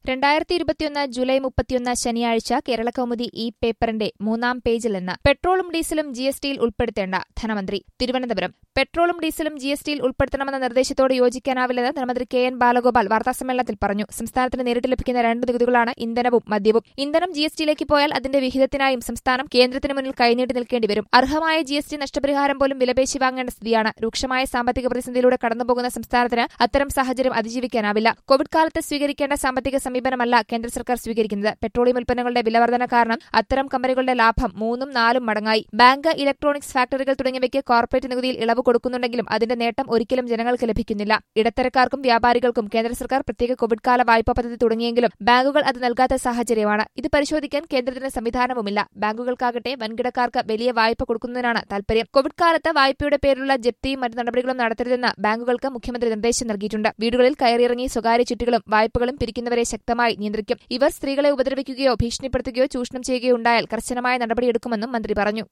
രണ്ടായിരത്തി ഇരുപത്തിയൊന്ന് ജൂലൈ മുപ്പത്തിയൊന്ന് ശനിയാഴ്ച കേരളകൗമുദി ഈ പേപ്പറിന്റെ മൂന്നാം പേജിൽ നിന്ന് പെട്രോളും ഡീസലും ജി എസ് ടിയിൽ ഉൾപ്പെടുത്തേണ്ട ധനമന്ത്രി തിരുവനന്തപുരം പെട്രോളും ഡീസലും ജി എസ് ടിയിൽ ഉൾപ്പെടുത്തണമെന്ന നിർദ്ദേശത്തോട് യോജിക്കാനാവില്ലെന്ന് ധനമന്ത്രി കെ എൻ ബാലഗോപാൽ വാർത്താസമ്മേളനത്തിൽ പറഞ്ഞു സംസ്ഥാനത്തിന് നേരിട്ട് ലഭിക്കുന്ന രണ്ട് നികുതികളാണ് ഇന്ധനവും മദ്യവും ഇന്ധനം ജി എസ് ടിയിലേക്ക് പോയാൽ അതിന്റെ വിഹിതത്തിനായും സംസ്ഥാനം കേന്ദ്രത്തിന് മുന്നിൽ കൈനീട്ടി നിൽക്കേണ്ടി വരും അർഹമായ ജി എസ് ടി നഷ്ടപരിഹാരം പോലും വിലപേശി വാങ്ങേണ്ട സ്ഥിതിയാണ് രൂക്ഷമായ സാമ്പത്തിക പ്രതിസന്ധിയിലൂടെ കടന്നുപോകുന്ന സംസ്ഥാനത്തിന് അത്തരം സാഹചര്യം അതിജീവിക്കാനാവില്ല കോവിഡ് കാലത്ത് സ്വീകരിക്കേണ്ട സാമ്പത്തിക സമീപനമല്ല കേന്ദ്ര സർക്കാർ സ്വീകരിക്കുന്നത് പെട്രോളിയം ഉൽപ്പന്നങ്ങളുടെ വിലവർധന കാരണം അത്തരം കമ്പനികളുടെ ലാഭം മൂന്നും നാലും മടങ്ങായി ബാങ്ക് ഇലക്ട്രോണിക്സ് ഫാക്ടറികൾ തുടങ്ങിയവയ്ക്ക് കോർപ്പറേറ്റ് നികുതിയിൽ ഇളവ് കൊടുക്കുന്നുണ്ടെങ്കിലും അതിന്റെ നേട്ടം ഒരിക്കലും ജനങ്ങൾക്ക് ലഭിക്കുന്നില്ല ഇടത്തരക്കാർക്കും വ്യാപാരികൾക്കും കേന്ദ്ര സർക്കാർ പ്രത്യേക കോവിഡ് കാല വായ്പാ പദ്ധതി തുടങ്ങിയെങ്കിലും ബാങ്കുകൾ അത് നൽകാത്ത സാഹചര്യമാണ് ഇത് പരിശോധിക്കാൻ കേന്ദ്രത്തിന് സംവിധാനവുമില്ല ബാങ്കുകൾക്കാകട്ടെ വൻകിടക്കാർക്ക് വലിയ വായ്പ കൊടുക്കുന്നതിനാണ് താൽപര്യം കോവിഡ് കാലത്ത് വായ്പയുടെ പേരിലുള്ള ജപ്തിയും മറ്റ് നടപടികളും നടത്തരുതെന്ന് ബാങ്കുകൾക്ക് മുഖ്യമന്ത്രി നിർദ്ദേശം നൽകിയിട്ടുണ്ട് വീടുകളിൽ കയറിയിറങ്ങി സ്വകാര്യ ചിട്ടികളും വായ്പകളും പിരിക്കുന്നവരെ ശക്തമായി നിയന്ത്രിക്കും ഇവർ സ്ത്രീകളെ ഉപദ്രവിക്കുകയോ ഭീഷണിപ്പെടുത്തുകയോ ചൂഷണം ചെയ്യുകയോ ഉണ്ടായാൽ കർശനമായ നടപടിയെടുക്കുമെന്നും മന്ത്രി പറഞ്ഞു